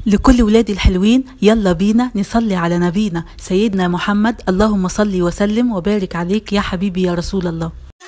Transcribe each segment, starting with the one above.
لكل ولادي الحلوين يلا بينا نصلي على نبينا سيدنا محمد اللهم صل وسلم وبارك عليك يا حبيبي يا رسول الله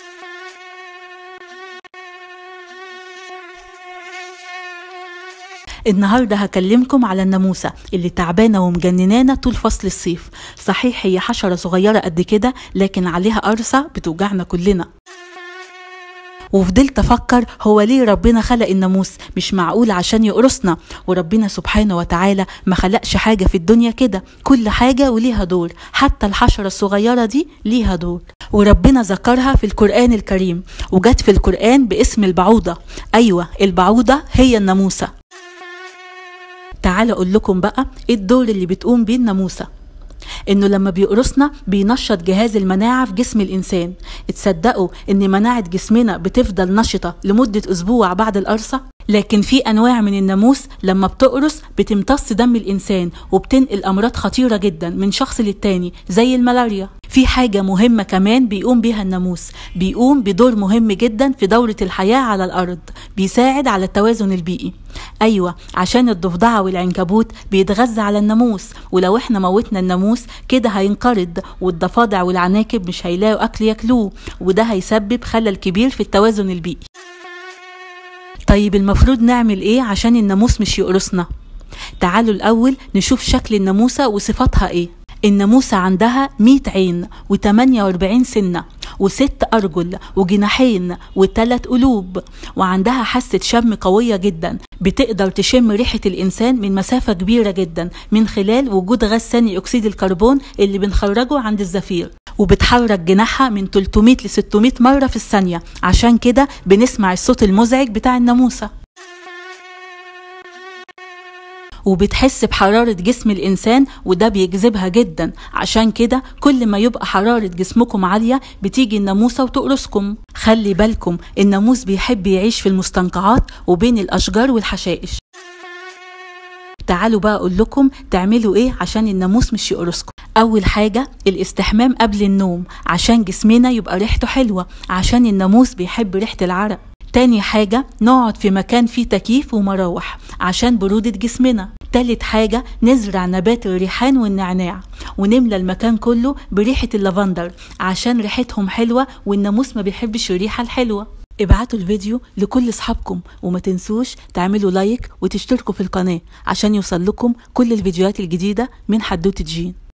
النهاردة هكلمكم على الناموسة اللي تعبانة ومجننانا طول فصل الصيف صحيح هي حشرة صغيرة قد كده لكن عليها قرصة بتوجعنا كلنا وفضلت افكر هو ليه ربنا خلق الناموس مش معقول عشان يقرصنا وربنا سبحانه وتعالى ما خلقش حاجة في الدنيا كده كل حاجة وليها دور حتى الحشرة الصغيرة دي ليها دور وربنا ذكرها في القرآن الكريم وجت في القرآن باسم البعوضة أيوة البعوضة هي الناموسة تعالوا اقول لكم بقى ايه الدور اللي بتقوم بيه الناموسه انه لما بيقرصنا بينشط جهاز المناعه في جسم الانسان تصدقوا ان مناعه جسمنا بتفضل نشطه لمده اسبوع بعد القرصه لكن في انواع من الناموس لما بتقرص بتمتص دم الانسان وبتنقل امراض خطيره جدا من شخص للتاني زي الملاريا في حاجه مهمه كمان بيقوم بيها الناموس بيقوم بدور مهم جدا في دوره الحياه على الارض بيساعد على التوازن البيئي ايوه عشان الضفدعه والعنكبوت بيتغذى على الناموس ولو احنا موتنا الناموس كده هينقرض والضفادع والعناكب مش هيلاقوا اكل ياكلوه وده هيسبب خلل كبير في التوازن البيئي طيب المفروض نعمل ايه عشان الناموس مش يقرصنا تعالوا الاول نشوف شكل الناموسه وصفاتها ايه الناموسة عندها 100 عين و48 سنة وست أرجل وجناحين وثلاث قلوب وعندها حاسة شم قوية جدا بتقدر تشم ريحة الإنسان من مسافة كبيرة جدا من خلال وجود غاز ثاني أكسيد الكربون اللي بنخرجه عند الزفير وبتحرك جناحها من 300 ل 600 مرة في الثانية عشان كده بنسمع الصوت المزعج بتاع الناموسة وبتحس بحرارة جسم الإنسان وده بيجذبها جدا عشان كده كل ما يبقى حرارة جسمكم عالية بتيجي الناموسة وتقرصكم خلي بالكم الناموس بيحب يعيش في المستنقعات وبين الأشجار والحشائش تعالوا بقى أقول لكم تعملوا إيه عشان الناموس مش يقرصكم أول حاجة الاستحمام قبل النوم عشان جسمنا يبقى ريحته حلوة عشان الناموس بيحب ريحة العرق تاني حاجة نقعد في مكان فيه تكييف ومراوح عشان برودة جسمنا تالت حاجة نزرع نبات الريحان والنعناع ونملى المكان كله بريحة اللافندر عشان ريحتهم حلوة والناموس ما بيحبش الريحة الحلوة ابعتوا الفيديو لكل اصحابكم وما تنسوش تعملوا لايك وتشتركوا في القناة عشان يوصل لكم كل الفيديوهات الجديدة من حدوتة جين